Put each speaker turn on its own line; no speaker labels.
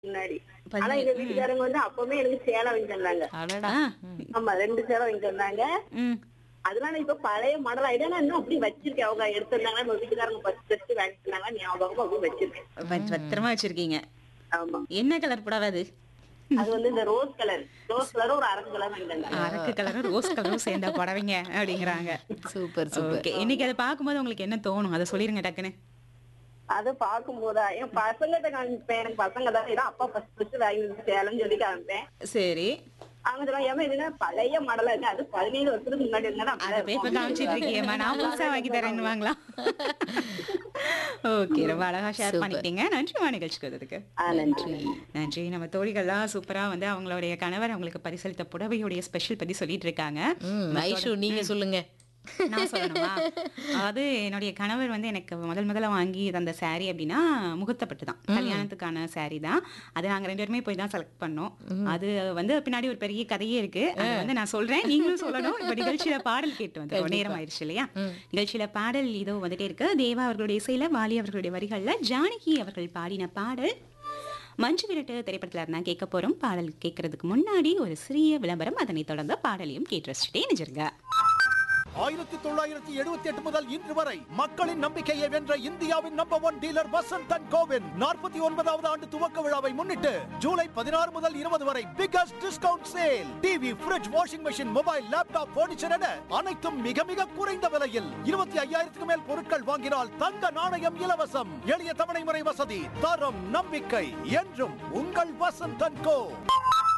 முன்னாடி
பதி-
ஆனா எங்க வீட்டுக்காரங்க வந்து அப்பவுமே எனக்கு சேலை வாங்கி தந்தாங்க
அடடா
ஆ,
ஆமா ரெண்டு சேலை வாங்கி தந்தாங்க
ம்.
அதெல்லாம் நான் இப்ப பழைய மாடல் ஆயிட்டா நான் இன்னும் அப்படி வச்சிருக்கேன் அவங்க எடுத்திருந்தாங்க நம்ம வீட்டுக்காரங்க ஃபர்ஸ்ட் ஃபர்ஸ்ட் வாங்கி தந்தாங்க ஞாபகமா அப்படி வச்சிருக்கேன்
பத்- பத்திரமா வச்சிருக்கீங்க
ஆமா
என்ன கலர் புடவை அது
அது வந்து இந்த ரோஸ் கலர் ரோஸ் கலர் ஒரு அரக்கு கலர் வாங்கி தந்தாங்க
அரக்கு கலரும் ரோஸ் கலரும் சேர்ந்த புடவைங்க அப்படிங்கிறாங்க
சூப்பர் சூப்பர்
ஓகே இன்னைக்கு அதை பார்க்கும்போது உங்களுக்கு என்ன தோணும் அதை சொல்லிருங்க டக்குன்னு
அதை பார்க்கும்போதா என் பசங்கிட்ட காமிப்பேன் எனக்கு பசங்க தான் இதான் அப்பா ஃபர்ஸ்ட் ஃபர்ஸ்ட் வாங்கி தந்த சேலைன்னு சொல்லி காமிப்பேன்
சரி
அவங்க சொல்லுவாங்க ஏமா இதுனா பழைய மாடலா இருக்கு அது பதினேழு வருஷத்துக்கு முன்னாடி இருந்தா
அத போய் இப்ப காமிச்சிட்டு இருக்கியம்மா நான் புதுசா வாங்கி தரேன்னு வாங்களா ஓகே ரொம்ப அழகா ஷேர்
Super.
பண்ணிட்டீங்க நன்றிமா நிகழ்ச்சிக்கு வந்ததுக்கு
நன்றி
நன்றி நம்ம தோழிகள்லாம் சூப்பரா வந்து அவங்களுடைய கணவர் அவங்களுக்கு பரிசளித்த புடவையுடைய ஸ்பெஷல் பத்தி சொல்லிட்டு இருக்காங்க
ம் ஐஷு நீங்க சொல்லுங்க
நான் சொல்லணுமா அதாவது என்னுடைய கணவர் வந்து எனக்கு முதல் முதல்ல வாங்கி தந்த saree அப்படின்னா முகூர்த்தப்பட்டு தான் கல்யாணத்துக்கான saree தான் அது நாங்க ரெண்டு பேருமே போய் தான் செலக்ட் பண்ணோம் அது வந்து பின்னாடி ஒரு பெரிய கதையே இருக்கு அது வந்து நான் சொல்றேன் நீங்களும் சொல்லணும் இப்ப நிகழ்ச்சியில பாடல் கேட்டு வந்து நேரம் ஆயிடுச்சு இல்லையா நிகழ்ச்சியில பாடல் இதோ வந்துட்டே இருக்கு தேவா அவர்களுடைய இசையில வாலி அவர்களுடைய வரிகள்ல ஜானகி அவர்கள் பாடின பாடல் மஞ்சு விரட்டு திரைப்படத்துல இருந்தா கேட்க போறோம் பாடல் கேட்கறதுக்கு முன்னாடி ஒரு சிறிய விளம்பரம் அதனை தொடர்ந்து பாடலையும் கேட்டு ரசிச்சுட்டே நினைச்சிருங்க
ஆயிரத்தி தொள்ளாயிரத்தி எழுபத்தி எட்டு முதல் இன்று வரை மக்களின் நம்பிக்கையை வென்ற இந்தியாவின் number one dealer Vasanth and கோவின் நாற்பத்தி ஒன்பதாவது ஆண்டு துவக்க விழாவை முன்னிட்டு ஜூலை பதினாறு முதல் இருபது வரை biggest discount sale TV fridge washing machine mobile laptop furniture என அனைத்தும் மிக மிக குறைந்த விலையில் இருபத்தி ஐயாயிரத்துக்கு மேல் பொருட்கள் வாங்கினால் தங்க நாணயம் இலவசம் எளிய தவணை முறை வசதி தரம் நம்பிக்கை என்றும் உங்கள் வசந்த் அண்ட் கோ